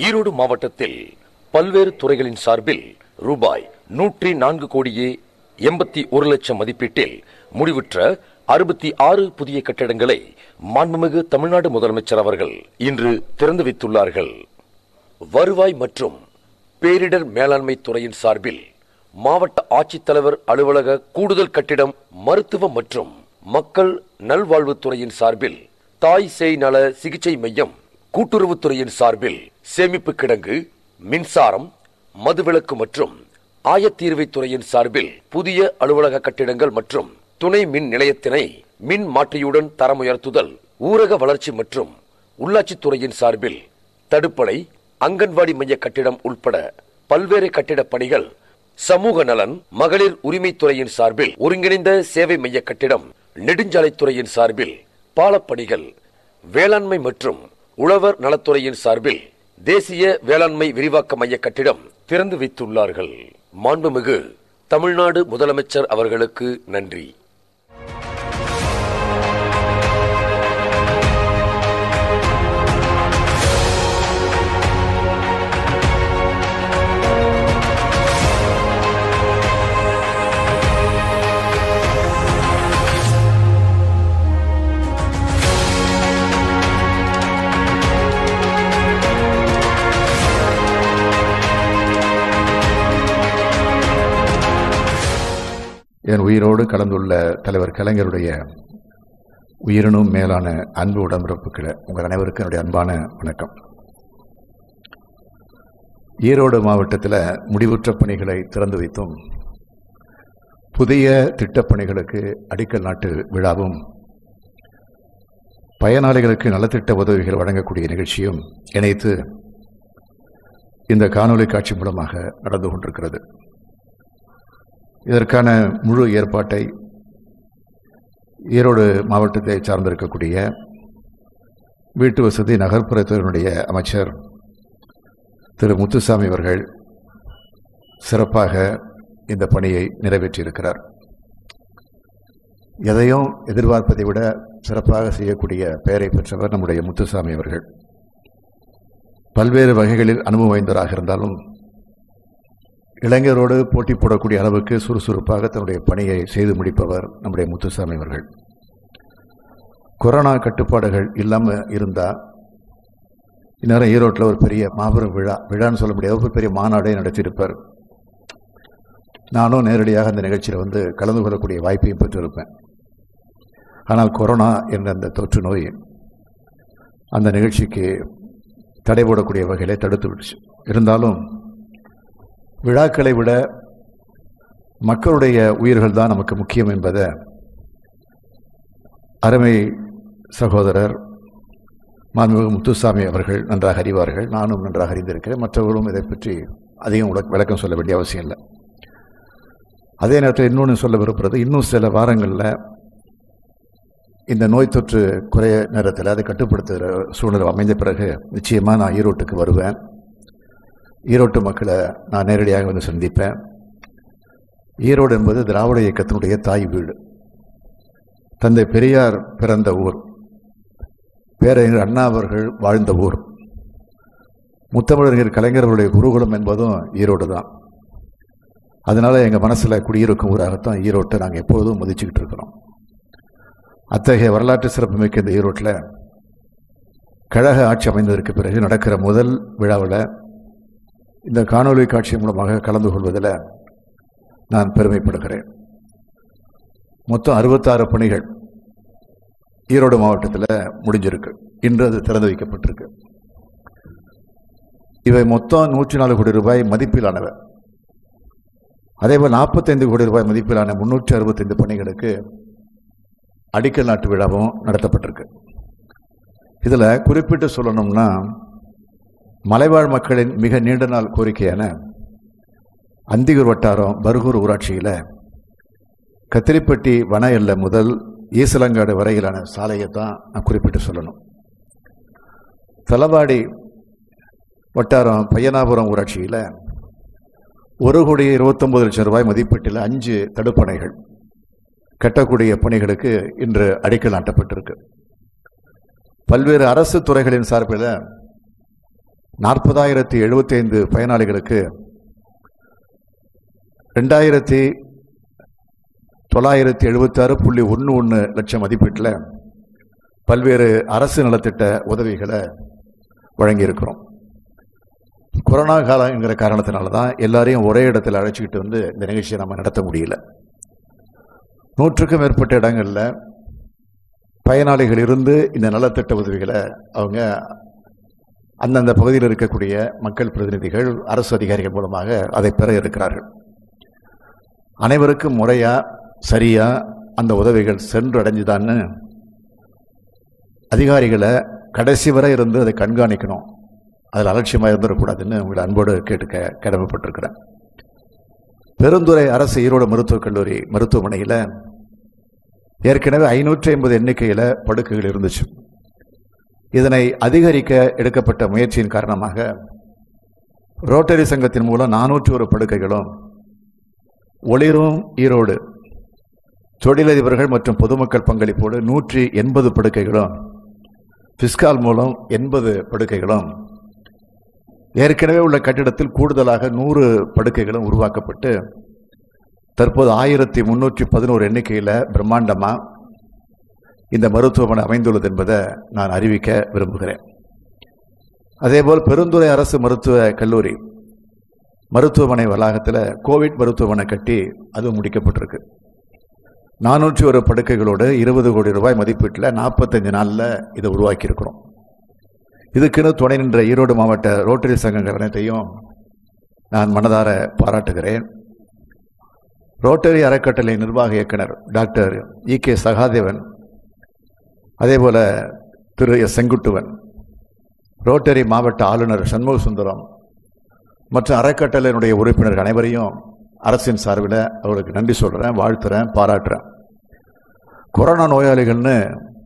ஈரோடு மாவட்டத்தில் பல்வேறு துறைகளின் சார்பில் ரூபாய் நூற்றி நான்கு கோடியே எண்பத்தி ஒரு லட்சம் மதிப்பீட்டில் முடிவுற்ற அறுபத்தி ஆறு புதிய கட்டடங்களை மாண்புமிகு தமிழ்நாடு முதலமைச்சர் அவர்கள் இன்று திறந்து வைத்துள்ளார்கள் வருவாய் மற்றும் பேரிடர் மேலாண்மை துறையின் சார்பில் மாவட்ட ஆட்சித்தலைவர் அலுவலக கூடுதல் கட்டிடம் மருத்துவ மற்றும் மக்கள் நல்வாழ்வுத்துறையின் சார்பில் தாய் சேய் நல சிகிச்சை மையம் கூட்டுறவுத்துறையின் சார்பில் சேமிப்பு கிடங்கு மின்சாரம் மதுவிலக்கு மற்றும் ஆயத்தீர்வை துறையின் சார்பில் புதிய அலுவலக கட்டிடங்கள் மற்றும் துணை மின் நிலையத்தினை மின் மாற்றியுடன் தரம் உயர்த்துதல் ஊரக வளர்ச்சி மற்றும் உள்ளாட்சித்துறையின் சார்பில் தடுப்பணை அங்கன்வாடி மைய கட்டிடம் உட்பட பல்வேறு கட்டிடப் பணிகள் சமூக நலன் மகளிர் உரிமைத்துறையின் சார்பில் ஒருங்கிணைந்த சேவை மைய கட்டிடம் நெடுஞ்சாலைத்துறையின் சார்பில் பாலப்பணிகள் வேளாண்மை மற்றும் உழவர் நலத்துறையின் சார்பில் தேசிய வேளாண்மை விரிவாக்க மைய கட்டிடம் திறந்து வைத்துள்ளார்கள் மாண்புமிகு தமிழ்நாடு முதலமைச்சர் அவர்களுக்கு நன்றி என் உயிரோடு கலந்துள்ள தலைவர் கலைஞருடைய உயிரினும் மேலான அன்பு உடம்பிறப்புக்கிற உங்கள் அனைவருக்கும் என்னுடைய அன்பான வணக்கம் ஈரோடு மாவட்டத்தில் முடிவுற்ற பணிகளை திறந்து வைத்தும் புதிய திட்டப்பணிகளுக்கு அடிக்கல் நாட்டு விழாவும் பயனாளிகளுக்கு நலத்திட்ட உதவிகள் வழங்கக்கூடிய நிகழ்ச்சியும் இணைத்து இந்த காணொளி காட்சி மூலமாக நடந்து கொண்டிருக்கிறது இதற்கான முழு ஏற்பாட்டை ஈரோடு மாவட்டத்தை சார்ந்திருக்கக்கூடிய வீட்டு வசதி நகர்ப்புறத்துறையினுடைய அமைச்சர் திரு முத்துசாமி அவர்கள் சிறப்பாக இந்த பணியை நிறைவேற்றியிருக்கிறார் எதையும் எதிர்பார்ப்பதை விட சிறப்பாக செய்யக்கூடிய பெயரை பெற்றவர் நம்முடைய முத்துசாமி அவர்கள் பல்வேறு வகைகளில் அனுபவம் வாய்ந்தவராக இருந்தாலும் இளைஞரோடு போட்டி போடக்கூடிய அளவுக்கு சுறுசுறுப்பாக தன்னுடைய பணியை செய்து முடிப்பவர் நம்முடைய முத்துசாமி அவர்கள் கொரோனா கட்டுப்பாடுகள் இல்லாமல் இருந்தால் இந்நேரம் ஈரோட்டில் ஒரு பெரிய மாபெரும் விழா விழான்னு சொல்ல முடியாது ஒரு பெரிய மாநாடே நடத்தியிருப்பார் நானும் நேரடியாக அந்த நிகழ்ச்சியில் வந்து கலந்து கொள்ளக்கூடிய வாய்ப்பையும் பெற்றிருப்பேன் ஆனால் கொரோனா என்ற அந்த தொற்று நோய் அந்த நிகழ்ச்சிக்கு தடை போடக்கூடிய வகையிலே தடுத்து விடுச்சு இருந்தாலும் விழாக்களை விட மக்களுடைய உயிர்கள் தான் நமக்கு முக்கியம் என்பதை அருமை சகோதரர் மாண்புமிகு முத்துசாமி அவர்கள் நன்றாக அறிவார்கள் நானும் நன்றாக அறிந்திருக்கிறேன் மற்றவர்களும் இதை பற்றி அதிகம் விளக்- விளக்கம் சொல்ல வேண்டிய அவசியம் இல்லை அதே நேரத்தில் இன்னொன்று சொல்ல விரும்புகிறது இன்னும் சில வாரங்களில் இந்த நோய் தொற்று குறைய நேரத்தில் அதை கட்டுப்படுத்துகிற சூழ்நிலை அமைந்த பிறகு நிச்சயமாக நான் ஈரோட்டுக்கு வருவேன் ஈரோட்டு மக்களை நான் நேரடியாக வந்து சந்திப்பேன் ஈரோடு என்பது திராவிட இயக்கத்தினுடைய தாய் வீடு தந்தை பெரியார் பிறந்த ஊர் பேரறிஞர் அண்ணா அவர்கள் வாழ்ந்த ஊர் முத்தமிழறிஞர் கலைஞர் அவருடைய குருகுலம் என்பதும் ஈரோடு தான் அதனால எங்கள் மனசில் குடியிருக்கும் ஊராகத்தான் ஈரோட்டை நாங்கள் எப்பொழுதும் மதிச்சுக்கிட்டு இருக்கிறோம் அத்தகைய வரலாற்று சிறப்புமிக்க இந்த ஈரோட்டில் கழக ஆட்சி அமைந்ததற்கு பிறகு நடக்கிற முதல் விழாவில் இந்த காணொளி காட்சி மூலமாக கலந்து கொள்வதில் நான் பெருமைப்படுகிறேன் மொத்தம் அறுபத்தாறு பணிகள் ஈரோடு மாவட்டத்தில் முடிஞ்சிருக்கு இன்று அது திறந்து வைக்கப்பட்டிருக்கு இவை மொத்தம் நூற்றி நாலு கோடி ரூபாய் மதிப்பிலானவை அதேபோல் நாற்பத்தைந்து கோடி ரூபாய் மதிப்பிலான முன்னூற்றி அறுபத்தைந்து பணிகளுக்கு அடிக்கல் நாட்டு விழாவும் நடத்தப்பட்டிருக்கு இதில் குறிப்பிட்டு சொல்லணும்னா மலைவாழ் மக்களின் மிக நீண்ட நாள் கோரிக்கையான அந்தியூர் வட்டாரம் பருகூர் ஊராட்சியில் கத்திரிப்பட்டி வன எல்லை முதல் ஈசலங்காடு வரையிலான சாலையை தான் நான் குறிப்பிட்டு சொல்லணும் தலவாடி வட்டாரம் பையனாபுரம் ஊராட்சியில் ஒரு கோடி இருபத்தொம்பது லட்சம் ரூபாய் மதிப்பீட்டில் அஞ்சு தடுப்பணைகள் கட்டக்கூடிய பணிகளுக்கு இன்று அடிக்கல் நாட்டப்பட்டிருக்கு பல்வேறு அரசு துறைகளின் சார்பில் நாற்பதாயிரத்தி எழுபத்தைந்து பயனாளிகளுக்கு ரெண்டாயிரத்தி தொள்ளாயிரத்தி எழுபத்தாறு புள்ளி ஒன்று ஒன்று லட்சம் மதிப்பீட்டில் பல்வேறு அரசு நலத்திட்ட உதவிகளை வழங்கியிருக்கிறோம் கொரோனா காலங்கிற காரணத்தினால தான் எல்லாரையும் ஒரே இடத்துல அழைச்சிக்கிட்டு வந்து இந்த நிகழ்ச்சியை நம்ம நடத்த முடியல நூற்றுக்கும் மேற்பட்ட இடங்களில் பயனாளிகள் இருந்து இந்த நலத்திட்ட உதவிகளை அவங்க அந்தந்த பகுதியில் இருக்கக்கூடிய மக்கள் பிரதிநிதிகள் அரசு அதிகாரிகள் மூலமாக அதை பெற இருக்கிறார்கள் அனைவருக்கும் முறையா சரியா அந்த உதவிகள் சென்று அடைஞ்சுதான்னு அதிகாரிகளை கடைசி வரை இருந்து அதை கண்காணிக்கணும் அதில் அலட்சியமாக இருந்துடக்கூடாதுன்னு உங்களை அன்போடு கேட்டுக்க கடமைப்பட்டிருக்கிறேன் பெருந்துறை அரசு ஈரோடு மருத்துவக் கல்லூரி மருத்துவமனையில் ஏற்கனவே ஐநூற்றி ஐம்பது எண்ணிக்கையில் படுக்கைகள் இருந்துச்சு இதனை அதிகரிக்க எடுக்கப்பட்ட முயற்சியின் காரணமாக ரோட்டரி சங்கத்தின் மூலம் நானூற்றி ஒரு படுக்கைகளும் ஒளிரும் ஈரோடு தொழிலதிபர்கள் மற்றும் பொதுமக்கள் பங்களிப்போடு நூற்றி எண்பது படுக்கைகளும் பிஸ்கால் மூலம் எண்பது படுக்கைகளும் ஏற்கனவே உள்ள கட்டிடத்தில் கூடுதலாக நூறு படுக்கைகளும் உருவாக்கப்பட்டு தற்போது ஆயிரத்தி முன்னூற்றி பதினோரு எண்ணிக்கையில் பிரம்மாண்டமாக இந்த மருத்துவமனை அமைந்துள்ளது என்பதை நான் அறிவிக்க விரும்புகிறேன் அதேபோல் பெருந்துறை அரசு மருத்துவ கல்லூரி மருத்துவமனை வளாகத்தில் கோவிட் மருத்துவமனை கட்டி அது முடிக்கப்பட்டிருக்கு நானூற்றி ஒரு படுக்கைகளோடு இருபது கோடி ரூபாய் மதிப்பீட்டில் நாற்பத்தஞ்சு நாளில் இதை உருவாக்கியிருக்கிறோம் இதுக்குன்னு துணை நின்ற ஈரோடு மாவட்ட ரோட்டரி சங்கங்கள் அனைத்தையும் நான் மனதார பாராட்டுகிறேன் ரோட்டரி அறக்கட்டளை நிர்வாக இயக்குனர் டாக்டர் இ கே சகாதேவன் அதேபோல திரு எஸ் செங்குட்டுவன் ரோட்டரி மாவட்ட ஆளுநர் சண்முக சுந்தரம் மற்றும் அறக்கட்டளையினுடைய உறுப்பினர்கள் அனைவரையும் அரசின் சார்பில் அவர்களுக்கு நன்றி சொல்கிறேன் வாழ்த்துறேன் பாராட்டுறேன் கொரோனா நோயாளிகள்னு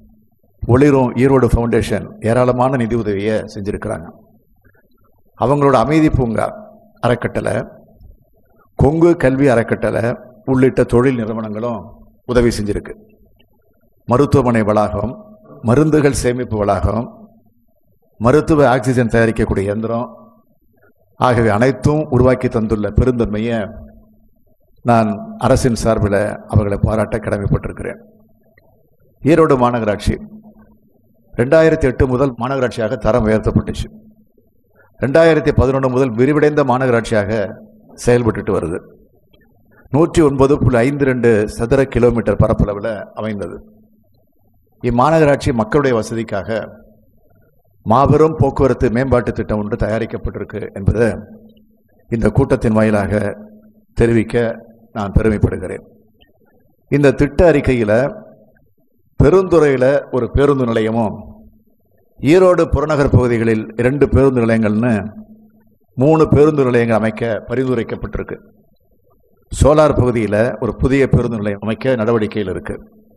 ஒளிரும் ஈரோடு ஃபவுண்டேஷன் ஏராளமான நிதி உதவியை செஞ்சுருக்கிறாங்க அவங்களோட அமைதி பூங்கா அறக்கட்டளை கொங்கு கல்வி அறக்கட்டளை உள்ளிட்ட தொழில் நிறுவனங்களும் உதவி செஞ்சிருக்கு மருத்துவமனை வளாகம் மருந்துகள் சேமிப்பு வளாகம் மருத்துவ ஆக்சிஜன் தயாரிக்கக்கூடிய இயந்திரம் ஆகியவை அனைத்தும் உருவாக்கி தந்துள்ள பெருந்தன்மையை நான் அரசின் சார்பில் அவர்களை பாராட்ட கடமைப்பட்டிருக்கிறேன் ஈரோடு மாநகராட்சி ரெண்டாயிரத்தி எட்டு முதல் மாநகராட்சியாக தரம் உயர்த்தப்பட்டுச்சு ரெண்டாயிரத்தி பதினொன்று முதல் விரிவடைந்த மாநகராட்சியாக செயல்பட்டுட்டு வருது நூற்றி ஒன்பது புள்ளி ஐந்து ரெண்டு சதுர கிலோமீட்டர் பரப்பளவில் அமைந்தது இம்மாநகராட்சி மக்களுடைய வசதிக்காக மாபெரும் போக்குவரத்து மேம்பாட்டு திட்டம் ஒன்று தயாரிக்கப்பட்டிருக்கு என்பதை இந்த கூட்டத்தின் வாயிலாக தெரிவிக்க நான் பெருமைப்படுகிறேன் இந்த திட்ட அறிக்கையில் பெருந்துறையில் ஒரு பேருந்து நிலையமும் ஈரோடு புறநகர் பகுதிகளில் இரண்டு பேருந்து நிலையங்கள்னு மூணு பேருந்து நிலையங்கள் அமைக்க பரிந்துரைக்கப்பட்டிருக்கு சோலார் பகுதியில் ஒரு புதிய பேருந்து நிலையம் அமைக்க நடவடிக்கையில் இருக்கு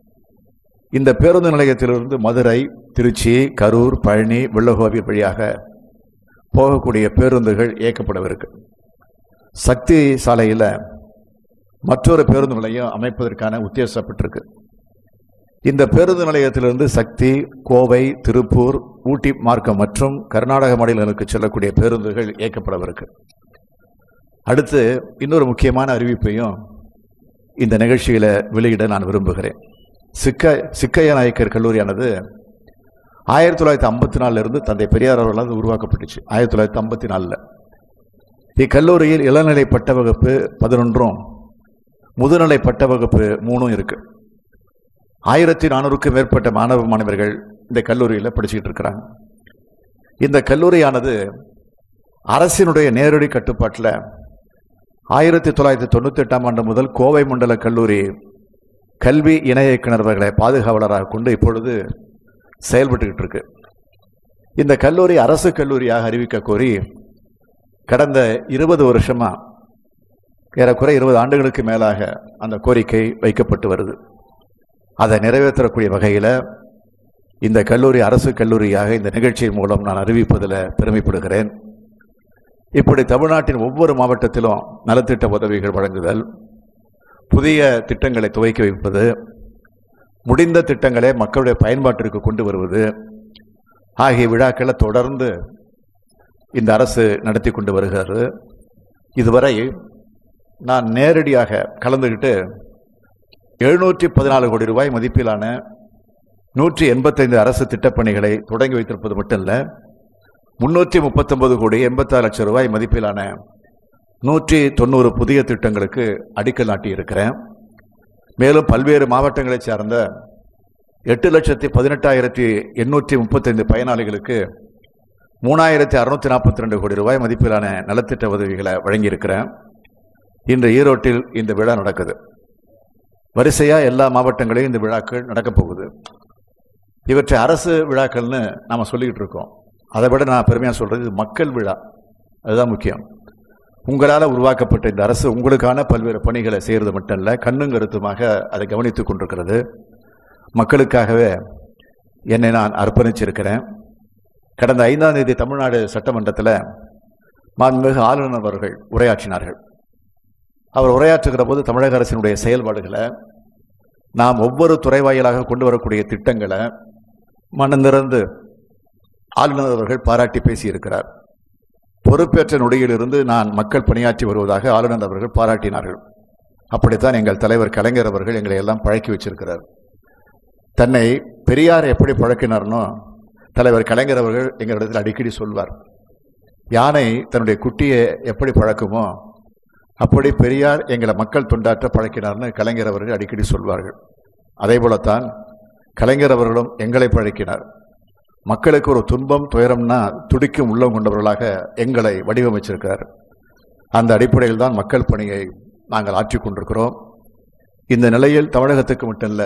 இந்த பேருந்து நிலையத்திலிருந்து மதுரை திருச்சி கரூர் பழனி வெள்ளகோவில் வழியாக போகக்கூடிய பேருந்துகள் இயக்கப்படவிருக்கு சக்தி சாலையில் மற்றொரு பேருந்து நிலையம் அமைப்பதற்கான உத்தேசப்பட்டிருக்கு இந்த பேருந்து நிலையத்திலிருந்து சக்தி கோவை திருப்பூர் ஊட்டி மார்க்கம் மற்றும் கர்நாடக மாநிலங்களுக்கு செல்லக்கூடிய பேருந்துகள் இயக்கப்படவிருக்கு அடுத்து இன்னொரு முக்கியமான அறிவிப்பையும் இந்த நிகழ்ச்சியில வெளியிட நான் விரும்புகிறேன் சிக்க சிக்கைய நாயக்கர் கல்லூரியானது ஆயிரத்தி தொள்ளாயிரத்தி ஐம்பத்தி நாலுல இருந்து தந்தை பெரியார் அவர்களால் உருவாக்கப்பட்டுச்சு ஆயிரத்தி தொள்ளாயிரத்தி ஐம்பத்தி நாலில் இக்கல்லூரியில் இளநிலை பட்ட வகுப்பு பதினொன்றும் முதுநிலை பட்ட வகுப்பு மூணும் இருக்கு ஆயிரத்தி நானூறுக்கும் மேற்பட்ட மாணவ மாணவர்கள் இந்த கல்லூரியில் படிச்சுக்கிட்டு இருக்கிறாங்க இந்த கல்லூரியானது அரசினுடைய நேரடி கட்டுப்பாட்டில் ஆயிரத்தி தொள்ளாயிரத்தி தொண்ணூத்தி எட்டாம் ஆண்டு முதல் கோவை மண்டல கல்லூரி கல்வி இணை இயக்குனர் அவர்களை பாதுகாவலராக கொண்டு இப்பொழுது செயல்பட்டுக்கிட்டு இருக்கு இந்த கல்லூரி அரசு கல்லூரியாக அறிவிக்க கோரி கடந்த இருபது வருஷமா ஏறக்குறை இருபது ஆண்டுகளுக்கு மேலாக அந்த கோரிக்கை வைக்கப்பட்டு வருது அதை நிறைவேற்றக்கூடிய வகையில் இந்த கல்லூரி அரசு கல்லூரியாக இந்த நிகழ்ச்சியின் மூலம் நான் அறிவிப்பதில் பெருமைப்படுகிறேன் இப்படி தமிழ்நாட்டின் ஒவ்வொரு மாவட்டத்திலும் நலத்திட்ட உதவிகள் வழங்குதல் புதிய திட்டங்களை துவக்கி வைப்பது முடிந்த திட்டங்களை மக்களுடைய பயன்பாட்டிற்கு கொண்டு வருவது ஆகிய விழாக்களை தொடர்ந்து இந்த அரசு நடத்தி கொண்டு வருகிறது இதுவரை நான் நேரடியாக கலந்துக்கிட்டு எழுநூற்றி பதினாலு கோடி ரூபாய் மதிப்பிலான நூற்றி எண்பத்தைந்து அரசு திட்டப்பணிகளை தொடங்கி வைத்திருப்பது மட்டும் இல்லை முன்னூற்றி முப்பத்தொன்பது கோடி எண்பத்தாறு லட்சம் ரூபாய் மதிப்பிலான நூற்றி தொண்ணூறு புதிய திட்டங்களுக்கு அடிக்கல் நாட்டியிருக்கிறேன் மேலும் பல்வேறு மாவட்டங்களைச் சார்ந்த எட்டு லட்சத்தி பதினெட்டாயிரத்தி எண்ணூற்றி முப்பத்தைந்து பயனாளிகளுக்கு மூணாயிரத்தி அறுநூத்தி நாற்பத்தி ரெண்டு கோடி ரூபாய் மதிப்பிலான நலத்திட்ட உதவிகளை வழங்கியிருக்கிறேன் இன்று ஈரோட்டில் இந்த விழா நடக்குது வரிசையா எல்லா மாவட்டங்களையும் இந்த விழாக்கள் நடக்கப் போகுது இவற்றை அரசு விழாக்கள்னு நாம சொல்லிக்கிட்டு இருக்கோம் அதை விட நான் பெருமையாக சொல்றது இது மக்கள் விழா அதுதான் முக்கியம் உங்களால் உருவாக்கப்பட்ட இந்த அரசு உங்களுக்கான பல்வேறு பணிகளை செய்கிறது மட்டும் இல்லை கண்ணும் கருத்துமாக அதை கவனித்துக் கொண்டிருக்கிறது மக்களுக்காகவே என்னை நான் அர்ப்பணிச்சிருக்கிறேன் கடந்த ஐந்தாம் தேதி தமிழ்நாடு சட்டமன்றத்தில் மாண்புமிகு ஆளுநர் அவர்கள் உரையாற்றினார்கள் அவர் உரையாற்றுகிற போது தமிழக அரசினுடைய செயல்பாடுகளை நாம் ஒவ்வொரு துறை வாயிலாக கொண்டு வரக்கூடிய திட்டங்களை மனந்திறந்து ஆளுநர் அவர்கள் பாராட்டி பேசியிருக்கிறார் பொறுப்பேற்ற நொடியிலிருந்து நான் மக்கள் பணியாற்றி வருவதாக ஆளுநர் அவர்கள் பாராட்டினார்கள் அப்படித்தான் எங்கள் தலைவர் கலைஞர் அவர்கள் எங்களை எல்லாம் பழக்கி வச்சிருக்கிறார் தன்னை பெரியார் எப்படி பழக்கினார்னோ தலைவர் கலைஞர் அவர்கள் எங்களிடத்தில் அடிக்கடி சொல்வார் யானை தன்னுடைய குட்டியை எப்படி பழக்குமோ அப்படி பெரியார் எங்களை மக்கள் தொண்டாற்ற பழக்கினார்னு கலைஞர் அவர்கள் அடிக்கடி சொல்வார்கள் அதே போலத்தான் கலைஞர் அவர்களும் எங்களை பழக்கினார் மக்களுக்கு ஒரு துன்பம் துயரம்னா துடிக்கும் உள்ளம் கொண்டவர்களாக எங்களை வடிவமைச்சிருக்கிறார் அந்த அடிப்படையில் தான் மக்கள் பணியை நாங்கள் ஆற்றிக் கொண்டிருக்கிறோம் இந்த நிலையில் தமிழகத்துக்கு மட்டும் இல்லை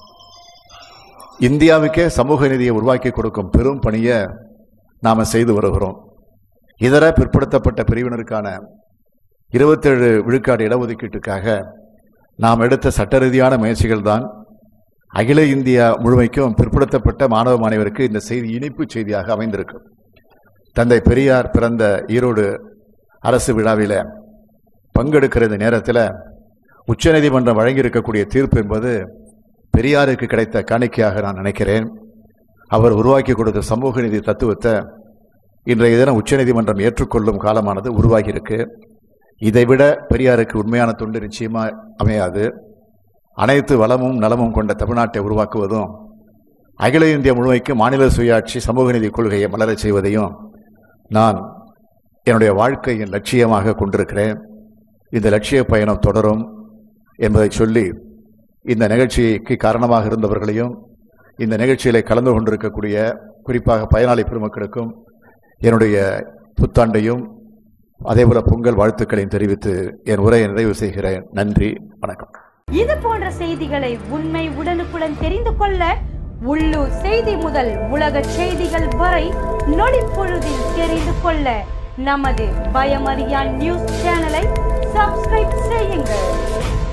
இந்தியாவுக்கே சமூக நீதியை உருவாக்கி கொடுக்கும் பெரும் பணியை நாம் செய்து வருகிறோம் இதர பிற்படுத்தப்பட்ட பிரிவினருக்கான இருபத்தேழு விழுக்காடு இடஒதுக்கீட்டுக்காக நாம் எடுத்த சட்ட ரீதியான முயற்சிகள் தான் அகில இந்தியா முழுமைக்கும் பிற்படுத்தப்பட்ட மாணவ மாணவருக்கு இந்த செய்தி இனிப்பு செய்தியாக அமைந்திருக்கு தந்தை பெரியார் பிறந்த ஈரோடு அரசு விழாவில் பங்கெடுக்கிற இந்த நேரத்தில் உச்சநீதிமன்றம் வழங்கியிருக்கக்கூடிய தீர்ப்பு என்பது பெரியாருக்கு கிடைத்த காணிக்கையாக நான் நினைக்கிறேன் அவர் உருவாக்கி கொடுத்த சமூக நீதி தத்துவத்தை இன்றைய தினம் உச்சநீதிமன்றம் ஏற்றுக்கொள்ளும் காலமானது உருவாகி இருக்கு இதைவிட பெரியாருக்கு உண்மையான தொண்டு நிச்சயமா அமையாது அனைத்து வளமும் நலமும் கொண்ட தமிழ்நாட்டை உருவாக்குவதும் அகில இந்திய முழுமைக்கு மாநில சுயாட்சி சமூக நீதி கொள்கையை மலரச் செய்வதையும் நான் என்னுடைய வாழ்க்கையின் லட்சியமாக கொண்டிருக்கிறேன் இந்த லட்சிய பயணம் தொடரும் என்பதை சொல்லி இந்த நிகழ்ச்சிக்கு காரணமாக இருந்தவர்களையும் இந்த நிகழ்ச்சியிலே கலந்து கொண்டிருக்கக்கூடிய குறிப்பாக பயனாளி பெருமக்களுக்கும் என்னுடைய புத்தாண்டையும் அதேபோல பொங்கல் வாழ்த்துக்களையும் தெரிவித்து என் உரையை நிறைவு செய்கிறேன் நன்றி வணக்கம் இது போன்ற செய்திகளை உண்மை உடனுக்குடன் தெரிந்து கொள்ள உள்ளூர் செய்தி முதல் உலக செய்திகள் வரை நொடிப்பொழுதில் தெரிந்து கொள்ள நமது பயமறியான் நியூஸ் சேனலை சப்ஸ்கிரைப் செய்யுங்கள்